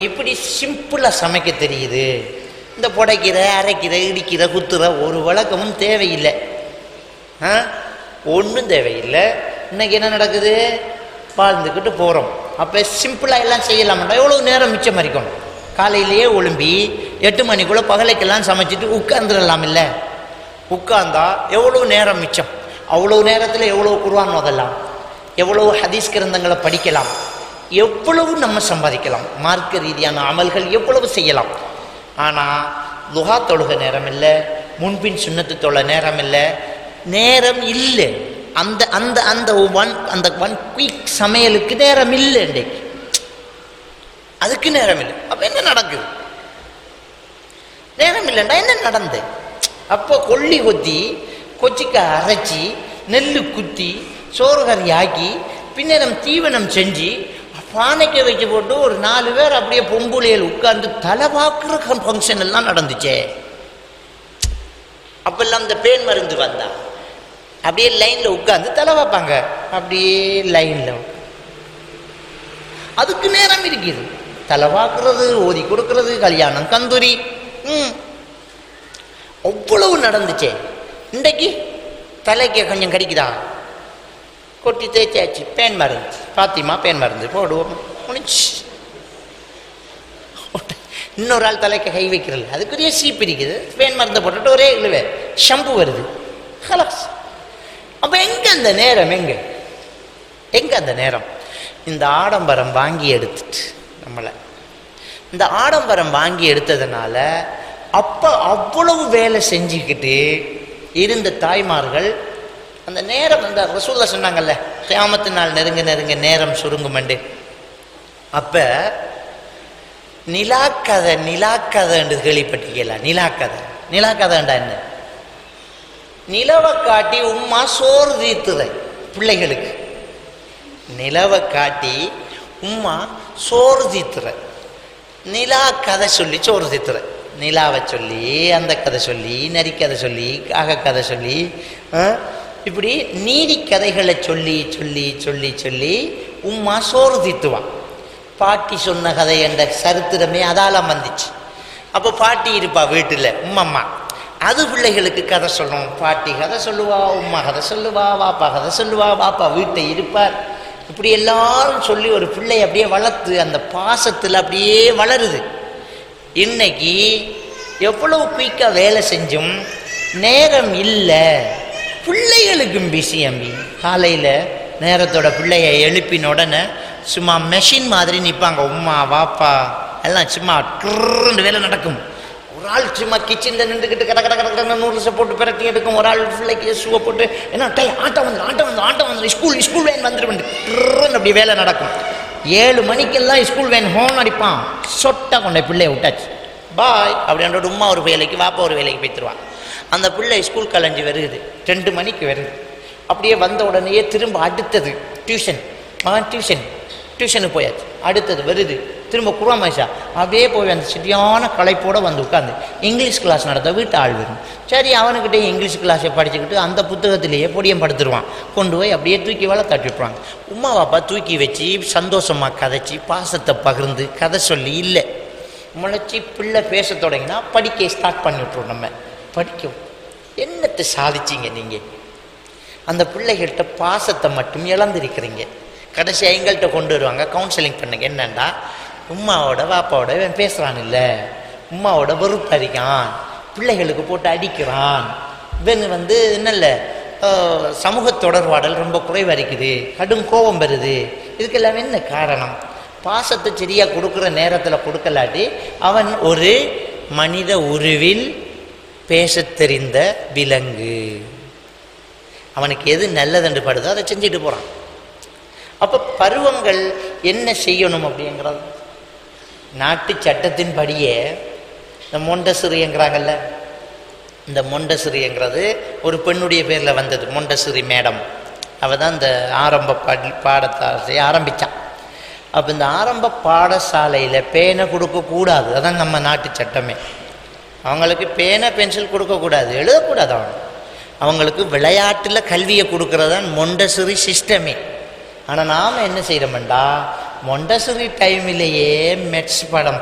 இப்படி சிம்பிளாக சமைக்க தெரியுது இந்த புடைக்கிற அரைக்கிற இடிக்கிற குத்துற ஒரு வழக்கமும் தேவையில்லை ஆ ஒன்றும் தேவையில்லை இன்னைக்கு என்ன நடக்குது வாழ்ந்துக்கிட்டு போகிறோம் அப்போ சிம்பிளாக எல்லாம் செய்யலாம்டா எவ்வளோ நேரம் மிச்சம் இருக்கும் காலையிலேயே ஒழும்பி எட்டு மணிக்குள்ளே பகலைக்கெல்லாம் சமைச்சிட்டு உட்காந்துடலாம் இல்லை உட்கார்ந்தா எவ்வளோ நேரம் மிச்சம் அவ்வளோ நேரத்தில் எவ்வளோ குர்ஆன் ஓதலாம் எவ்வளோ ஹதீஸ் கிரந்தங்களை படிக்கலாம் எவ்வளவு நம்ம சம்பாதிக்கலாம் மார்க்க ரீதியான அமல்கள் எவ்வளவு செய்யலாம் ஆனால் லுஹா தொழுக நேரம் இல்லை முன்பின் சுண்ணத்து தொழ நேரம் இல்லை நேரம் இல்லை அந்த அந்த அந்த ஒன் அந்த ஒன் குயிக் சமையலுக்கு நேரம் இல்லை இன்றைக்கு அதுக்கு நேரம் இல்லை அப்போ என்ன நடக்குது நேரம் இல்லைண்டா என்ன நடந்து அப்போ கொல்லி கொத்தி கொச்சிக்காய் அரைச்சி நெல் குத்தி சோறு கறி ஆக்கி பின்னரம் தீவனம் செஞ்சு பானைக்கு வச்சு போட்டு ஒரு நாலு பேர் அப்படியே பொம்புளையில் உட்கார்ந்து தலை பார்க்குற ஃபங்க்ஷன் எல்லாம் நடந்துச்சே அப்பெல்லாம் இந்த பேன் மருந்து வந்தா அப்படியே லைனில் உட்கார்ந்து தலை வைப்பாங்க அப்படியே லைனில் அதுக்கு நேரம் இருக்குது தலை பார்க்கறது ஓதி கொடுக்கறது கல்யாணம் கந்தூரி ம் அவ்வளவு நடந்துச்சே இன்றைக்கு தலைக்கு கொஞ்சம் கடிக்குதா கொட்டி தேய்ச்சாச்சு பேன் மருந்து பாத்திமா பேன் மருந்து போடுவோம் முடிச்சு இன்னொரு ஆள் தலைக்கு கை வைக்கிறது அதுக்குரிய சீப் இருக்குது பேன் மருந்தை போட்டுட்டு ஒரே இழுவே ஷம்பு வருது ஹலாஸ் அப்போ எங்க அந்த நேரம் எங்க எங்க அந்த நேரம் இந்த ஆடம்பரம் வாங்கி எடுத்துட்டு நம்மளை இந்த ஆடம்பரம் வாங்கி எடுத்ததுனால அப்போ அவ்வளவு வேலை செஞ்சுக்கிட்டு இருந்த தாய்மார்கள் அந்த நேரம் அந்த ரசூல்லா சொன்னாங்கல்ல கியாமத்து நாள் நெருங்க நெருங்க நேரம் சுருங்குமண்டு அப்போ நிலாக்கதை நிலாக்கதைன்னு கேள்விப்பட்டிருக்கீங்களா நிலாக்கதை நிலாக்கதைண்டா என்ன நிலவை காட்டி உம்மா சோறு தீர்த்துற பிள்ளைகளுக்கு நிலவை காட்டி உம்மா சோறு தீர்த்துற நிலா கதை சொல்லி சோறு தீர்த்துற நிலாவை சொல்லி அந்த கதை சொல்லி நரிக்கதை சொல்லி காக கதை சொல்லி ஆ, இப்படி நீதி கதைகளை சொல்லி சொல்லி சொல்லி சொல்லி உம்மா சோறு தீர்த்துவான் பாட்டி சொன்ன கதை என்ற சரித்திரமே அதால வந்துச்சு அப்போ பாட்டி இருப்பா வீட்டில் உம்மம்மா அது பிள்ளைகளுக்கு கதை சொல்லும் பாட்டி கதை சொல்லுவா உம்மா கதை சொல்லுவா வாப்பா கதை சொல்லுவா வாப்பா வீட்டை இருப்பார் இப்படி எல்லாரும் சொல்லி ஒரு பிள்ளை அப்படியே வளர்த்து அந்த பாசத்தில் அப்படியே வளருது இன்னைக்கு எவ்வளவு குயிக்காக வேலை செஞ்சும் நேரம் இல்லை பிள்ளைகளுக்கும் பிஸி அம்பி காலையில் நேரத்தோட பிள்ளைய எழுப்பின உடனே சும்மா மெஷின் மாதிரி நிற்பாங்க உம்மா வாப்பா எல்லாம் சும்மா ட்ருன்னு வேலை நடக்கும் ஒரு ஆள் சும்மா கிச்சனில் நின்றுக்கிட்டு கட கட கட கடன்னு நூறுசை போட்டு பிரட்டி எடுக்கும் ஒரு ஆள் பிள்ளைக்கு ஷூவை போட்டு என்ன டை ஆட்டம் வந்து ஆட்டம் வந்து ஆட்டம் வந்து ஸ்கூல் ஸ்கூல் வேன் வந்துடும் ட்ருன்னு அப்படி வேலை நடக்கும் ஏழு மணிக்கெல்லாம் ஸ்கூல் வேன் ஹோன் அடிப்பான் சொட்டா கொண்ட பிள்ளைய விட்டாச்சு பாய் அப்படின்ற உம்மா ஒரு வேலைக்கு வாப்பா ஒரு வேலைக்கு போய்த்துருவான் அந்த பிள்ளை ஸ்கூல் கலைஞ்சு வருது ரெண்டு மணிக்கு வருது அப்படியே வந்த உடனேயே திரும்ப அடுத்தது டியூஷன் மகன் டியூஷன் டியூஷனுக்கு போயாச்சு அடுத்தது வருது திரும்ப குருவாமேஷா அப்படியே போய் அந்த சரியான களைப்போட வந்து உட்காந்து இங்கிலீஷ் கிளாஸ் நடத்த வீட்டு ஆள் வரும் சரி அவனுக்கிட்டே இங்கிலீஷ் கிளாஸை படிச்சுக்கிட்டு அந்த புத்தகத்திலேயே பொடியம் படுத்துருவான் கொண்டு போய் அப்படியே தூக்கி வேலை தட்டி விட்ருவாங்க உமா பாப்பா தூக்கி வச்சு சந்தோஷமாக கதைச்சி பாசத்தை பகிர்ந்து கதை சொல்லி இல்லை முளைச்சி பிள்ளை பேச தொடங்கினா படிக்க ஸ்டார்ட் பண்ணி விட்ருவோம் நம்ம படிக்கும் என்னத்தை சாதிச்சீங்க நீங்கள் அந்த பிள்ளைகள்கிட்ட பாசத்தை மட்டும் இழந்திருக்கிறீங்க கடைசி எங்கள்கிட்ட கொண்டு வருவாங்க கவுன்சிலிங் பண்ணுங்க என்னண்டா உம்மாவோட வாப்பாவோட இவன் பேசுகிறான் இல்லை உம்மாவோட வெறுப்பறிக்கான் பிள்ளைகளுக்கு போட்டு அடிக்கிறான் இவன் வந்து என்னல்ல அஹ், சமூக தொடர்பாடல் ரொம்ப குறைவாக இருக்குது கடும் கோபம் வருது இதுக்கெல்லாம் என்ன காரணம் பாசத்தை சரியாக கொடுக்குற நேரத்தில் கொடுக்கலாட்டி அவன் ஒரு மனித உருவில் பேசத் தெரிந்த விலங்கு அவனுக்கு எது நல்லதுன்னு படுதோ அதை செஞ்சுட்டு போகிறான் அப்போ பருவங்கள் என்ன செய்யணும் அப்படிங்கிறது நாட்டு சட்டத்தின்படியே இந்த மொண்டசிறிங்கிறாங்கல்ல இந்த மொண்டசிறிங்கிறது ஒரு பெண்ணுடைய பேரில் வந்தது மொண்டசிறி மேடம் அவள் தான் இந்த ஆரம்ப படி பாடத்தை ஆரம்பித்தான் அப்போ இந்த ஆரம்ப பாடசாலையில் பேனை கொடுக்கக்கூடாது அதான் நம்ம நாட்டு சட்டமே அவங்களுக்கு பேனை பென்சில் கொடுக்கக்கூடாது எழுதக்கூடாது அவங்க அவங்களுக்கு விளையாட்டில் கல்வியை கொடுக்கறது தான் மொண்டசிறி சிஸ்டமே ஆனால் நாம் என்ன செய்கிறோம்டா மொண்டசரி டைமிலேயே மெட்ஸ் படம்